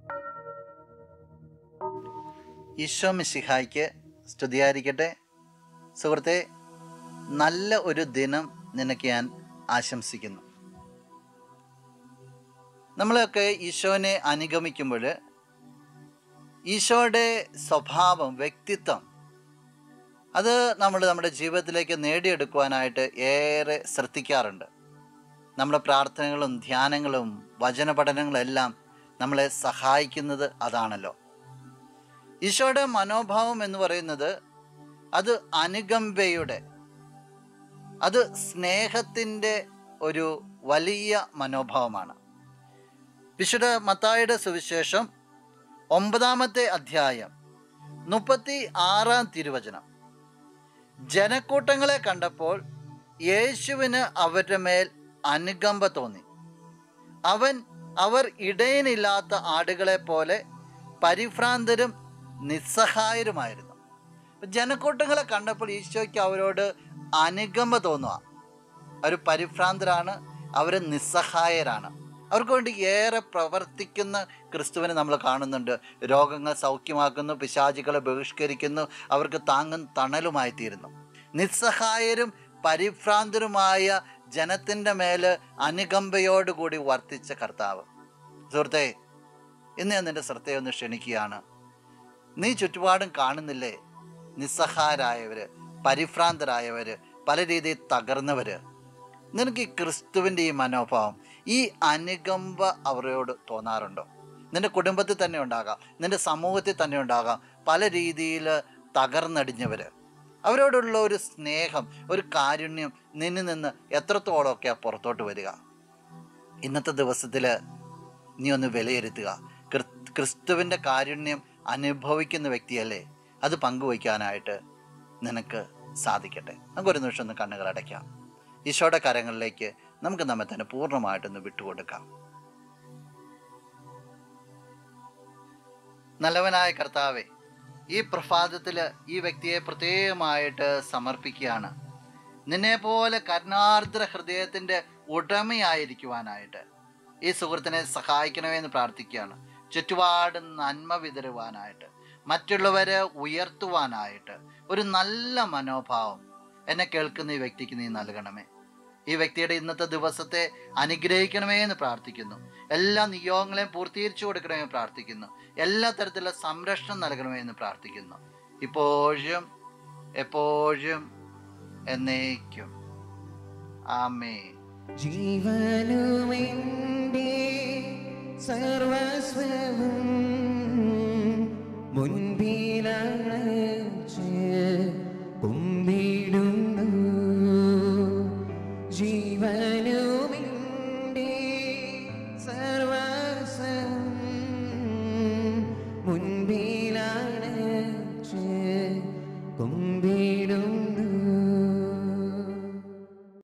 ഈശോ മിശിഹായ്ക്ക് സ്തുതിയായിരിക്കട്ടെ സുഹൃത്തെ നല്ല ഒരു ദിനം നിനക്ക് ഞാൻ ആശംസിക്കുന്നു നമ്മളൊക്കെ ഈശോനെ അനുഗമിക്കുമ്പോൾ ഈശോയുടെ സ്വഭാവം വ്യക്തിത്വം അത് നമ്മൾ നമ്മുടെ ജീവിതത്തിലേക്ക് നേടിയെടുക്കുവാനായിട്ട് ഏറെ ശ്രദ്ധിക്കാറുണ്ട് നമ്മുടെ പ്രാർത്ഥനകളും ധ്യാനങ്ങളും വചന പഠനങ്ങളും എല്ലാം നമ്മളെ സഹായിക്കുന്നത് അതാണല്ലോ ഈശോയുടെ മനോഭാവം എന്ന് പറയുന്നത് അത് അനുകമ്പയുടെ അത് സ്നേഹത്തിൻ്റെ ഒരു വലിയ മനോഭാവമാണ് വിശുദ്ധ മത്തായുടെ സുവിശേഷം ഒമ്പതാമത്തെ അധ്യായം മുപ്പത്തി ആറാം തിരുവചനം ജനക്കൂട്ടങ്ങളെ കണ്ടപ്പോൾ യേശുവിന് അവരുടെ മേൽ അനുകമ്പ തോന്നി അവൻ അവർ ഇടയനില്ലാത്ത ആടുകളെ പോലെ പരിഭ്രാന്തരും നിസ്സഹായരുമായിരുന്നു അപ്പൊ ജനക്കൂട്ടങ്ങളെ കണ്ടപ്പോൾ ഈശോയ്ക്ക് അവരോട് അനുകമ്പ തോന്നുക അവർ പരിഭ്രാന്തരാണ് അവർ നിസ്സഹായരാണ് അവർക്ക് വേണ്ടി ഏറെ പ്രവർത്തിക്കുന്ന ക്രിസ്തുവിനെ നമ്മൾ കാണുന്നുണ്ട് രോഗങ്ങൾ സൗഖ്യമാക്കുന്നു പിശാചികളെ ബഹിഷ്കരിക്കുന്നു അവർക്ക് താങ്ങും തണലുമായി തീരുന്നു നിസ്സഹായരും പരിഭ്രാന്തരുമായ ജനത്തിൻ്റെ മേല് അനുകമ്പയോടുകൂടി വർത്തിച്ച കർത്താവ് സുഹൃത്തെ ഇന്ന് ഞാൻ നിന്റെ ശ്രദ്ധയെ ഒന്ന് ക്ഷണിക്കുകയാണ് നീ ചുറ്റുപാടും കാണുന്നില്ലേ നിസ്സഹായരായവര് പരിഭ്രാന്തരായവര് പല രീതിയിൽ തകർന്നവര് നിനക്ക് ഈ ക്രിസ്തുവിൻ്റെ ഈ മനോഭാവം ഈ അനുകമ്പ അവരോട് തോന്നാറുണ്ടോ നിന്റെ കുടുംബത്തിൽ തന്നെ ഉണ്ടാകാം നിന്റെ സമൂഹത്തിൽ തന്നെ ഉണ്ടാകാം പല രീതിയിൽ തകർന്നടിഞ്ഞവര് അവരോടുള്ള ഒരു സ്നേഹം ഒരു കാരുണ്യം നിന്നിൽ നിന്ന് എത്രത്തോളമൊക്കെ പുറത്തോട്ട് വരിക ഇന്നത്തെ ദിവസത്തിൽ നീ ഒന്ന് വിലയിരുത്തുക ക്രിസ്- ക്രിസ്തുവിൻ്റെ കാരുണ്യം അനുഭവിക്കുന്ന വ്യക്തിയല്ലേ അത് പങ്കുവയ്ക്കാനായിട്ട് നിനക്ക് സാധിക്കട്ടെ നമുക്കൊരു നിമിഷം ഒന്ന് കണ്ണുകൾ അടയ്ക്കാം ഈശോയുടെ കരങ്ങളിലേക്ക് നമുക്ക് നമ്മെ തന്നെ പൂർണ്ണമായിട്ടൊന്ന് വിട്ടുകൊടുക്കാം നല്ലവനായ കർത്താവെ ഈ പ്രഭാതത്തിൽ ഈ വ്യക്തിയെ പ്രത്യേകമായിട്ട് സമർപ്പിക്കുകയാണ് നിന്നെ പോലെ കരുണാർദ്ര ഹൃദയത്തിൻ്റെ ഉടമയായിരിക്കുവാനായിട്ട് ഈ സുഹൃത്തിനെ സഹായിക്കണമേ എന്ന് പ്രാർത്ഥിക്കുകയാണ് ചുറ്റുപാട് നന്മ വിതരുവാനായിട്ട് മറ്റുള്ളവരെ ഉയർത്തുവാനായിട്ട് ഒരു നല്ല മനോഭാവം എന്നെ കേൾക്കുന്ന ഈ വ്യക്തിക്ക് നീ നൽകണമേ ഈ വ്യക്തിയുടെ ഇന്നത്തെ ദിവസത്തെ അനുഗ്രഹിക്കണമേ എന്ന് പ്രാർത്ഥിക്കുന്നു എല്ലാ നിയോഗങ്ങളെയും പൂർത്തീകരിച്ചു കൊടുക്കണമേ എന്ന് പ്രാർത്ഥിക്കുന്നു എല്ലാ തരത്തിലുള്ള സംരക്ഷണം നൽകണമേ എന്ന് പ്രാർത്ഥിക്കുന്നു ഇപ്പോഴും എപ്പോഴും എന്നേക്കും ആമേ ജീവനുമെൻ്റെ സർവസ്വവും മുൻപിലണച്ച് കുമ്പിടുന്നു ജീവനുമെൻ്റെ സർവസ്വവും മുൻപിലണച്ച് കുമ്പിടുന്നു